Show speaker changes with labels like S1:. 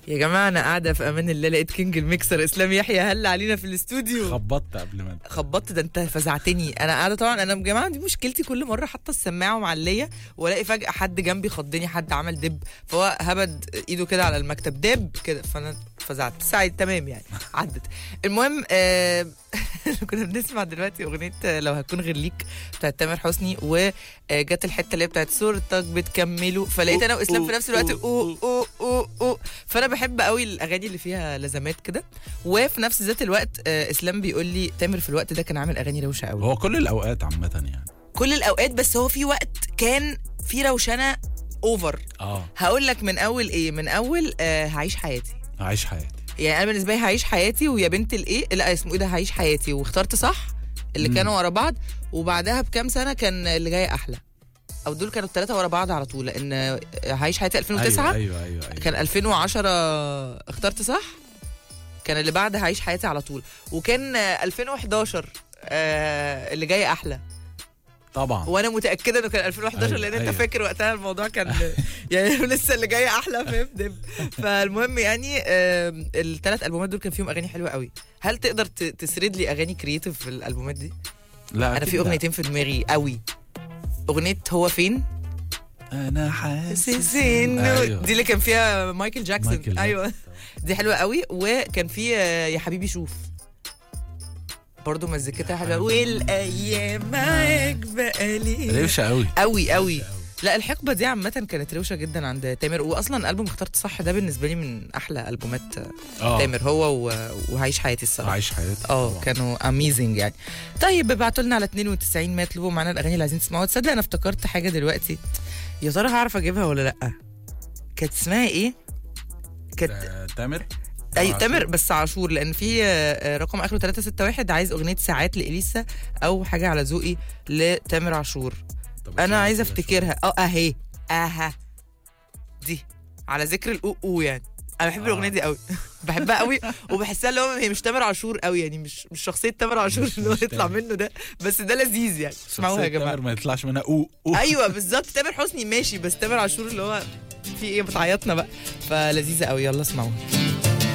S1: يا جماعه انا قاعده في امان الله لقيت كينج الميكسر اسلام يحيى هل علينا في الاستوديو
S2: خبطت قبل ما
S1: خبطت ده انت فزعتني انا قاعده طبعا انا يا جماعه دي مشكلتي كل مره حاطه السماعه معليه والاقي فجاه حد جنبي خضني حد عمل دب فهو هبد ايده كده على المكتب دب كده فانا فزعت بس عادي تمام يعني عدت المهم آه كنا بنسمع دلوقتي اغنيه آه، لو هكون غير ليك بتاعت تامر حسني وجت الحته اللي هي بتاعت صورتك بتكملوا فلقيت انا واسلام في نفس الوقت او او او او فانا بحب قوي الاغاني اللي فيها لزمات كده وفي نفس ذات الوقت آه، اسلام بيقول لي تامر في الوقت ده كان عامل اغاني روشه قوي
S2: هو كل الاوقات عامه يعني
S1: كل الاوقات بس هو في وقت كان في روشنه اوفر
S2: اه
S1: هقول لك من اول ايه من اول آه هعيش حياتي
S2: عايش حياتي
S1: يعني انا بالنسبه لي هعيش حياتي ويا بنت الايه لا اسمه ايه ده هعيش حياتي واخترت صح اللي
S2: مم.
S1: كانوا ورا بعض وبعدها بكام سنه كان اللي جاي احلى او دول كانوا الثلاثه ورا بعض على طول لان آه، هعيش حياتي 2009
S2: ايوه ايوه ايوه,
S1: كان 2010 اخترت صح كان اللي بعد هعيش حياتي على طول وكان آه، 2011 آه اللي جاي احلى
S2: طبعا
S1: وانا متاكده انه كان 2011
S2: أيوة،
S1: لان انت
S2: أيوة.
S1: فاكر وقتها الموضوع كان يعني لسه اللي جاي احلى فاهم دب فالمهم يعني الثلاث البومات دول كان فيهم اغاني حلوه قوي هل تقدر ت- تسرد لي اغاني كرييتيف في الالبومات دي
S2: لا
S1: انا
S2: أكيد
S1: في
S2: لا.
S1: اغنيتين في دماغي قوي اغنيه هو فين
S2: انا حاسس
S1: حاسس انه
S2: أيوة.
S1: دي اللي كان فيها مايكل جاكسون
S2: مايكل جاكسون.
S1: ايوه دي حلوه قوي وكان في آه، يا حبيبي شوف برضه مزيكتها حلوه والايام معاك بقى ليه
S2: روشه قوي
S1: قوي قوي لا الحقبه دي عامه كانت روشه جدا عند تامر واصلا البوم اخترت صح ده بالنسبه لي من احلى البومات
S2: اه
S1: تامر هو و... وهعيش حياتي الصراحه
S2: عايش حياتي
S1: اه
S2: طبعاً.
S1: كانوا اميزنج يعني طيب ابعتوا لنا على 92 ما يطلبوا معانا الاغاني اللي عايزين تسمعوها تصدق انا افتكرت حاجه دلوقتي يا ترى هعرف اجيبها ولا لا كانت اسمها ايه كانت
S2: آه، تامر
S1: اي
S2: عاشور.
S1: تامر بس عاشور لان في آه، آه، رقم اخره 361 عايز اغنيه ساعات لاليسا او حاجه على ذوقي لتامر عاشور
S2: طب
S1: انا عايزه
S2: كده
S1: افتكرها اه اهي اها دي على ذكر الاو او يعني انا بحب
S2: آه.
S1: الاغنيه دي قوي بحبها قوي وبحسها اللي هو هي مش تامر عاشور قوي يعني مش مش شخصيه تامر عاشور
S2: مش-
S1: اللي هو
S2: مش
S1: يطلع
S2: تامر.
S1: منه ده بس ده لذيذ يعني اسمعوها يا
S2: شخصية
S1: جماعه
S2: تامر ما يطلعش منها او او
S1: ايوه بالظبط تامر حسني ماشي بس تامر عاشور اللي هو في ايه بتعيطنا بقى فلذيذه قوي يلا اسمعوها